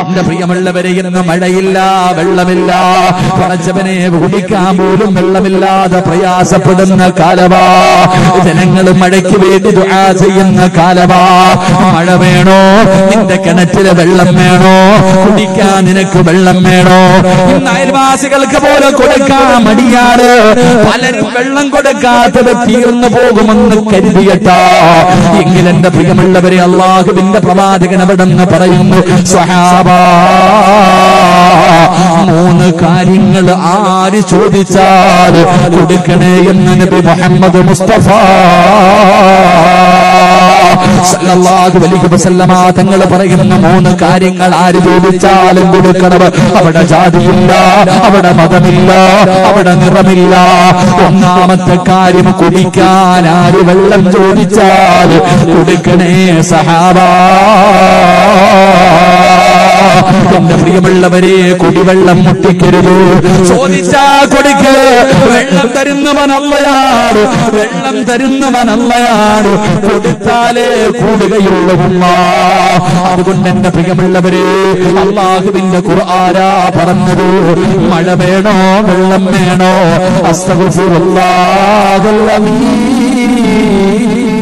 എന്റെ പ്രിയമുള്ളവരെ ഇന്ന് മഴയില്ല വെള്ളമില്ല പടച്ചവനെ കുടിക്കാൻ പോലും വെള്ളമില്ലാതെ പ്രയാസപ്പെടുന്ന കാലവാ ജനങ്ങൾ മഴയ്ക്ക് വേണ്ടി ദുആ ചെയ്യുന്ന കാലവാ മഴ വേണോ നിന്റെ കിണറ്റില് വെള്ളം വേണോ കുടിക്കാൻ നിനക്ക് വെള്ളം വേണോ ഇന്ന് അയൽവാസികൾക്ക് പോലും കൊടുക്കാൻ മടിയാണ് പലരും വെള്ളം കൊടുക്കാത്തത് തീർന്നു പോകുമെന്ന് കരുതിയട്ടാ എങ്കിൽ എന്റെ പ്രിയമുള്ളവരെ അള്ളാഹുവിന്റെ പ്രവാചകൻ അവിടെ നിന്ന് പറയുന്നു സ്വഹാബാ മൂന്ന് കാര്യങ്ങൾ ആര് ചോദിച്ചാൽ കൊടുക്കണേ എന്ന് നബി മുഹമ്മദ് മുസ്തഫ സല്ലല്ലാഹു അലൈഹി വസല്ലമ തങ്ങൾ പറയുന്ന മൂന്ന് കാര്യങ്ങൾ ആര് ചോദിച്ചാലും കൊടുക്കണം അവിടെ ജാതിയില്ല അവിടെ മതമില്ല അവിടെ നിറമില്ല ഒന്നാമത്തെ കാര്യം കുടിക്കാൻ ആര് വെള്ളം ചോദിച്ചാൽ കൊടുക്കണേ സഹാബാ എന്റെ പ്രിയമുള്ളവരെ കുടിവെള്ളം മുട്ടിക്കരുത് ചോദിച്ചാ കൊടുക്ക് വെള്ളം തരുന്നവനല്ലയാണ് വെള്ളം തരുന്നവനല്ലയാണ് കൊടുത്താലേ കൂടുകയുള്ളൂ ഉമ്മ. അതുകൊണ്ട് എന്റെ പ്രിയമുള്ളവരെ അള്ളാഹുവിന്റെ ഖുർആാരാ പറഞ്ഞത് മഴ വേണോ വെള്ളം വേണോ അസ്തഗഫിറുല്ലാഹൽ അലീം